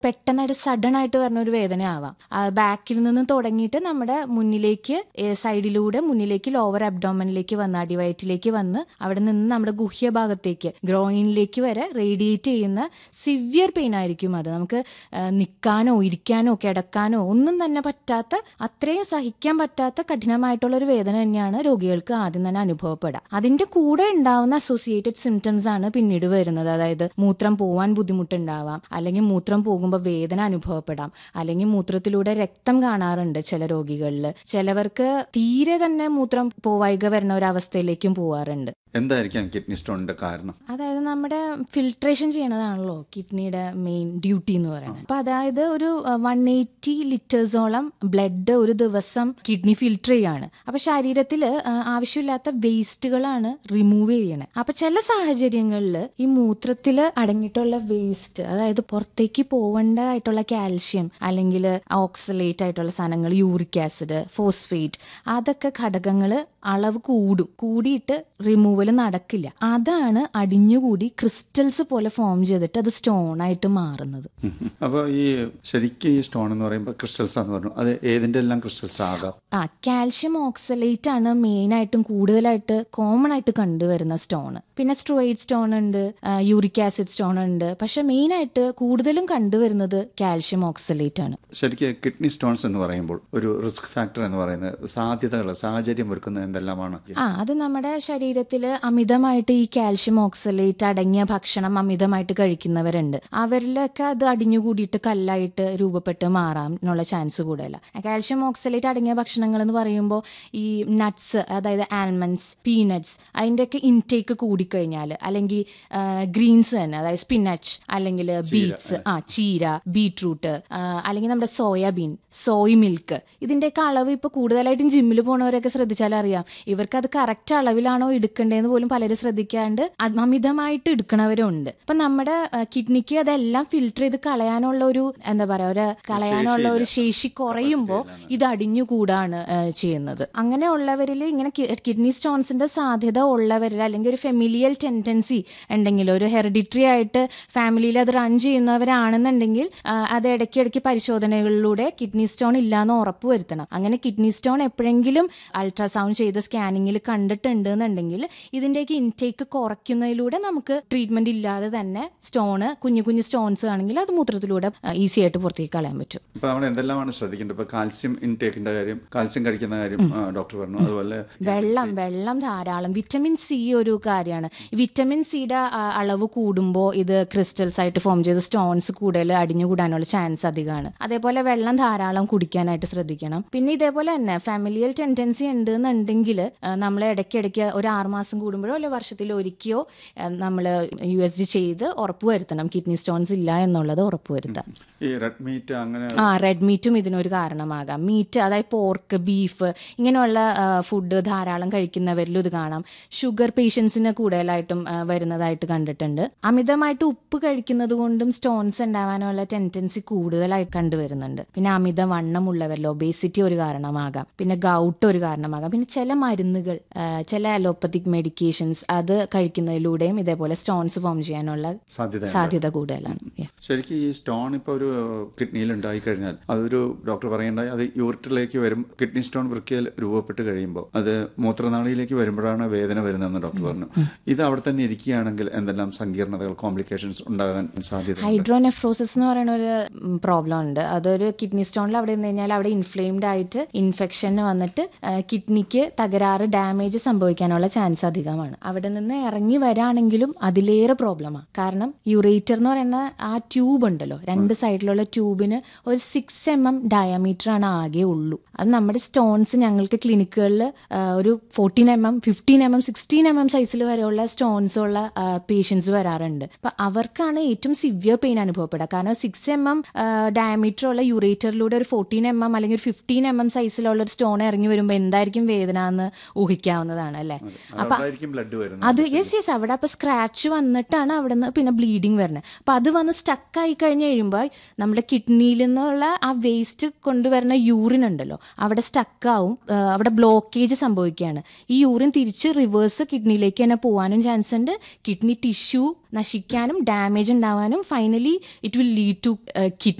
പെട്ടെന്നായിട്ട് sudden ആയിട്ട് വരുന്ന ഒരു വേദന ആവാം ബാക്കിൽ നിന്ന് തുടങ്ങിയിട്ട് നമ്മുടെ മുന്നിലേക്ക് സൈഡിലൂടെ മുന്നിലേക്ക് ലോവർ അബ്ഡോമനിലേക്ക് വന്ന് അടിവയറ്റിലേക്ക് വന്ന് അവിടെ നിന്ന് നമ്മുടെ ഗുഹ്യ ഭാഗത്തേക്ക് ഗ്രോയിനിലേക്ക് വരെ റേഡിയേറ്റ് ചെയ്യുന്ന സിവിയർ പെയിൻ ആയിരിക്കും അത് നമുക്ക് നിൽക്കാനോ ഇരിക്കാനോ കിടക്കാനോ ഒന്നും തന്നെ പറ്റാത്ത അത്രയും സഹിക്കാൻ പറ്റാത്ത കഠിനമായിട്ടുള്ള ഒരു വേദന തന്നെയാണ് രോഗികൾക്ക് ആദ്യം തന്നെ അനുഭവപ്പെടുക അതിന്റെ കൂടെ ഉണ്ടാവുന്ന അസോസിയേറ്റഡ് സിംറ്റംസ് ആണ് പിന്നീട് വരുന്നത് അതായത് മൂത്രം പോവാൻ ബുദ്ധിമുട്ടുണ്ടാവാം അല്ലെങ്കിൽ മൂത്രം പോകുമ്പോൾ വേദന അനുഭവപ്പെടാം അല്ലെങ്കിൽ മൂത്രത്തിലൂടെ രക്തം കാണാറുണ്ട് ചില രോഗികളിൽ ചിലവർക്ക് തീരെ തന്നെ മൂത്രം പോവായിക വരുന്ന ഒരു അവസ്ഥയിലേക്കും പോവാറുണ്ട് എന്തായിരിക്കാം കിഡ്നി സ്റ്റോണിന്റെ കാരണം അതായത് നമ്മുടെ ഫിൽട്രേഷൻ ചെയ്യണതാണല്ലോ കിഡ്നിയുടെ മെയിൻ ഡ്യൂട്ടി എന്ന് പറയുന്നത് അപ്പൊ അതായത് ഒരു വൺ എയ്റ്റി ലിറ്റേഴ്സോളം ബ്ലഡ് ഒരു ദിവസം കിഡ്നി ഫിൽട്ടർ ചെയ്യാണ് അപ്പൊ ശരീരത്തിൽ ആവശ്യമില്ലാത്ത വേസ്റ്റുകളാണ് റിമൂവ് ചെയ്യണത് അപ്പൊ ചില സാഹചര്യങ്ങളിൽ ഈ മൂത്രത്തിൽ അടങ്ങിയിട്ടുള്ള വേസ്റ്റ് അതായത് പുറത്തേക്ക് പോവേണ്ടതായിട്ടുള്ള കാൽഷ്യം അല്ലെങ്കിൽ ഓക്സലേറ്റ് ആയിട്ടുള്ള സാധനങ്ങൾ യൂറിക് ആസിഡ് ഫോസ്ഫേറ്റ് അതൊക്കെ ഘടകങ്ങൾ അളവ് കൂടും കൂടിയിട്ട് റിമൂവൽ നടക്കില്ല അതാണ് അടിഞ്ഞുകൂടി ക്രിസ്റ്റൽസ് പോലെ ഫോം ചെയ്തിട്ട് അത് സ്റ്റോൺ ആയിട്ട് മാറുന്നത് അപ്പോൾ ഈ ശരിക്കും ഈ സ്റ്റോൺ എന്ന് പറയുമ്പോൾ ക്രിസ്റ്റൽസ് എന്ന് പറഞ്ഞു അത് ഏതിന്റെ എല്ലാം ക്രിസ്റ്റൽസ് ആകാം ആ കാൽഷ്യം ഓക്സലേറ്റ് ആണ് മെയിൻ ആയിട്ടും കൂടുതലായിട്ട് കോമൺ ആയിട്ട് കണ്ടുവരുന്ന സ്റ്റോൺ പിന്നെ സ്ട്രോയിഡ് സ്റ്റോൺ ഉണ്ട് യൂറിക് ആസിഡ് സ്റ്റോൺ ഉണ്ട് പക്ഷെ മെയിൻ ആയിട്ട് കൂടുതലും കണ്ടുവരുന്നത് കാൽഷ്യം ഓക്സലേറ്റ് ആണ് ശരിക്കും കിഡ്നി സ്റ്റോൺസ് എന്ന് പറയുമ്പോൾ ഒരു റിസ്ക് ഫാക്ടർ എന്ന് പറയുന്നത് സാധ്യതകൾ സാഹചര്യം ഒരുക്കുന്നത് എന്തെല്ലാമാണ് ആ അത് നമ്മുടെ ശരീരത്തിൽ അമിതമായിട്ട് ഈ കാൽഷ്യം ഓക്സലേറ്റ് അടങ്ങിയ ഭക്ഷണം അമിതമായിട്ട് കഴിക്കുന്നവരുണ്ട് അവരിലൊക്കെ അത് അടിഞ്ഞുകൂടിയിട്ട് കല്ലായിട്ട് രൂപപ്പെട്ട് മാറാം എന്നുള്ള ചാൻസ് കൂടുതല കാൽഷ്യം ഓക്സലേറ്റ് അടങ്ങിയ ഭക്ഷണങ്ങൾ എന്ന് പറയുമ്പോൾ ഈ നട്ട്സ് അതായത് ആൽമണ്ട്സ് പീനട്സ് അതിൻ്റെയൊക്കെ ഇൻടേക്ക് കൂടിക്കഴിഞ്ഞാൽ അല്ലെങ്കിൽ ഗ്രീൻസ് തന്നെ അതായത് സ്പിനച്ച് അല്ലെങ്കിൽ ബീറ്റ്സ് ആ ചീര ബീട്രൂട്ട് അല്ലെങ്കിൽ നമ്മുടെ സോയാബീൻ സോയ് മിൽക്ക് ഇതിന്റെയൊക്കെ അളവ് ഇപ്പൊ കൂടുതലായിട്ടും ജിമ്മിൽ പോണവരൊക്കെ ശ്രദ്ധിച്ചാൽ അറിയാം ഇവർക്ക് അത് കറക്റ്റ് അളവിലാണോ എടുക്കേണ്ടതെന്ന് പോലും പലരും ശ്രദ്ധിക്കാണ്ട് അമിതമായിട്ട് എടുക്കണവരും ഉണ്ട് അപ്പൊ നമ്മുടെ കിഡ്നിക്ക് അതെല്ലാം ഫിൽട്ടർ ചെയ്ത് കളയാനുള്ള ഒരു എന്താ പറയാ ഒരു കളയാനുള്ള ഒരു ശേഷി കുറയുമ്പോൾ ഇത് അടിഞ്ഞുകൂടാണ് ചെയ്യുന്നത് അങ്ങനെയുള്ളവരിൽ ഇങ്ങനെ കിഡ്നി സ്റ്റോൺസിന്റെ സാധ്യത ഉള്ളവരിൽ അല്ലെങ്കിൽ ഒരു ഫെമിലിയൽ ടെൻഡൻസി ഉണ്ടെങ്കിൽ ഒരു ഹെറിഡിറ്ററി ആയിട്ട് ഫാമിലിയിൽ അത് റൺ ചെയ്യുന്നവരാണെന്നുണ്ടെങ്കിൽ അത് ഇടയ്ക്കിടയ്ക്ക് പരിശോധനകളിലൂടെ കിഡ്നി സ്റ്റോൺ ഇല്ലാന്ന് ഉറപ്പ് വരുത്തണം അങ്ങനെ കിഡ്നി സ്റ്റോൺ എപ്പോഴെങ്കിലും അൾട്രാസൗണ്ട് ചെയ്ത സ്കാനിങ്ങിൽ കണ്ടിട്ടുണ്ട് എന്നുണ്ടെങ്കിൽ ഇതിന്റെയൊക്കെ ഇൻടേക്ക് കുറയ്ക്കുന്നതിലൂടെ നമുക്ക് ട്രീറ്റ്മെന്റ് ഇല്ലാതെ തന്നെ സ്റ്റോണ് കുഞ്ഞു കുഞ്ഞു സ്റ്റോൺസ് ആണെങ്കിൽ അത് മൂത്രത്തിലൂടെ ഈസി ആയിട്ട് പുറത്തേക്ക് കളയാൻ പറ്റും ഇപ്പൊ നമ്മൾ എന്തെല്ലാമാണ് ശ്രദ്ധിക്കേണ്ടത് ഇപ്പൊ കാൽസ്യം ഇൻടേക്കിന്റെ കാര്യം കാൽസ്യം കഴിക്കുന്ന കാര്യം ഡോക്ടർ പറഞ്ഞു അതുപോലെ വെള്ളം വെള്ളം ധാരാളം വിറ്റമിൻ സി ഒരു കാര്യമാണ് വിറ്റമിൻ സിയുടെ അളവ് കൂടുമ്പോൾ ഇത് ക്രിസ്റ്റൽസ് ആയിട്ട് ഫോം ചെയ്ത സ്റ്റോൺസ് കൂടുതൽ അടിഞ്ഞുകൂടാനുള്ള ചാൻസ് അധികമാണ് അതേപോലെ വെള്ളം ധാരാളം കുടിക്കാനായിട്ട് ശ്രദ്ധിക്കണം പിന്നെ ഇതേപോലെ തന്നെ ഫാമിലിയൽ ടെൻഡൻസി ഉണ്ട് എന്നുണ്ടെങ്കിൽ നമ്മൾ ഇടയ്ക്കിടയ്ക്ക് ഒരു ആറുമാസം കൂടുമ്പോഴോ അല്ലെങ്കിൽ വർഷത്തിൽ ഒരിക്കയോ നമ്മൾ യു എസ് ജി ചെയ്ത് ഉറപ്പ് വരുത്തണം കിഡ്നി സ്റ്റോൺസ് ഇല്ല എന്നുള്ളത് ഉറപ്പ് വരുത്താം ഈ റെഡ് മീറ്റ് അങ്ങനെ ആ റെഡ് മീറ്റും ഇതിനൊരു കാരണമാകാം മീറ്റ് അതായത് പോർക്ക് ബീഫ് ഇങ്ങനെയുള്ള ഫുഡ് ധാരാളം കഴിക്കുന്നവരിലും ഇത് കാണാം ഷുഗർ പേഷ്യൻസിന് കൂടുതലായിട്ടും വരുന്നതായിട്ട് കണ്ടിട്ടുണ്ട് അമിതമായിട്ട് ഉപ്പ് കഴിക്കുന്നത് കൊണ്ടും സ്റ്റോൺസ് ഉണ്ടാവാനുള്ള ടെൻഡൻസി കൂടുതലായിട്ട് കണ്ടുവരുന്നുണ്ട് പിന്നെ അമിത വണ്ണമുള്ളവരിൽ ഒബേസിറ്റി ഒരു കാരണമാകാം പിന്നെ ഗൗട്ട് ഒരു കാരണമാകാം പിന്നെ ചില മരുന്നുകൾ ചില അലോപ്പത്തിക് മെഡിക്കേഷൻസ് അത് കഴിക്കുന്നതിലൂടെയും ഇതേപോലെ സ്റ്റോൺസ് ഫോം ചെയ്യാനുള്ള സാധ്യത സാധ്യത കൂടുതലാണ് ശരിക്കും ഈ സ്റ്റോൺ ഇപ്പോൾ ഒരു കിഡ്നിയിൽ ഉണ്ടായി കഴിഞ്ഞാൽ അതൊരു ഡോക്ടർ പറയേണ്ടായി അത് യൂറിറ്റിലേക്ക് വരും കിഡ്നി സ്റ്റോൺ വൃക്കയിൽ രൂപപ്പെട്ട് കഴിയുമ്പോൾ അത് മൂത്രനാളിയിലേക്ക് വരുമ്പോഴാണ് വേദന വരുന്നതെന്ന് ഡോക്ടർ പറഞ്ഞു ഇത് അവിടെ തന്നെ ഇരിക്കുകയാണെങ്കിൽ എന്തെല്ലാം സങ്കീർണതകൾ കോംപ്ലിക്കേഷൻസ് ഉണ്ടാകാൻ സാധ്യത ഹൈഡ്രോനെഫ്രോസിസ് എന്ന് പറയുന്ന ഒരു പ്രോബ്ലം ഉണ്ട് അതൊരു കിഡ്നി സ്റ്റോണിൽ അവിടെ നിന്ന് കഴിഞ്ഞാൽ അവിടെ ഇൻഫ്ലെയിംഡ് ആയിട്ട് ഇൻഫെക്ഷൻ വന്നിട്ട് കിഡ്നിക്ക് തകരാറ് ഡാമേജ് സംഭവിക്കാനുള്ള ചാൻസ് അധികമാണ് അവിടെ നിന്ന് ഇറങ്ങി വരാണെങ്കിലും അതിലേറെ പ്രോബ്ലമാണ് കാരണം യുറേറ്റർ എന്ന് പറയുന്ന ആ ട്യൂബ് ഉണ്ടല്ലോ രണ്ട് സൈഡിലുള്ള ട്യൂബിന് ഒരു സിക്സ് എം എം ഡയമീറ്റർ ആണ് ആകെ ഉള്ളൂ അത് നമ്മുടെ സ്റ്റോൺസ് ഞങ്ങൾക്ക് ക്ലിനിക്കുകളിൽ ഒരു fourteen M M fifteen M M sixteen M M സൈസിൽ വരെയുള്ള സ്റ്റോൺസ് ഉള്ള പേഷ്യൻസ് വരാറുണ്ട് അപ്പൊ അവർക്കാണ് ഏറ്റവും സിവിയർ പെയിൻ അനുഭവപ്പെടുക കാരണം സിക്സ് എം എം ഡയമീറ്റർ ഉള്ള യുറേറ്ററിലൂടെ ഒരു ഫോർട്ടീൻ എം എം അല്ലെങ്കിൽ ഒരു ഫിഫ്റ്റീൻ എം എം സൈസിലുള്ള ഒരു സ്റ്റോൺ ഇറങ്ങി വരുമ്പോൾ എന്തായിരിക്കും വേദന എന്ന് ഊഹിക്കാവുന്നതാണ് അല്ലെ അപ്പൊ ബ്ലഡ് വരുന്നത് അത് യെസ് യെസ് അവിടെ അപ്പൊ സ്ക്രാച്ച് വന്നിട്ടാണ് അവിടെ നിന്ന് പിന്നെ ബ്ലീഡിങ് വരുന്നത് അപ്പൊ അത് വന്ന് സ്റ്റക്ക് ആയി കഴിഞ്ഞ് കഴിയുമ്പോൾ നമ്മുടെ കിഡ്നിയിൽ നിന്നുള്ള ആ വേസ്റ്റ് കൊണ്ടുവരുന്ന യൂറിൻ ഉണ്ടല്ലോ അവിടെ സ്റ്റക്കാവും അവിടെ ബ്ലോക്കേജ് സംഭവിക്കുകയാണ് ഈ യൂറിൻ തിരിച്ച് റിവേഴ്സ് കിഡ്നിയിലേക്ക് തന്നെ പോകാനും ചാൻസ് ഉണ്ട് കിഡ്നി ടിഷ്യൂ നശിക്കാനും ഡാമേജ് ഉണ്ടാവാനും finally it will lead to kidney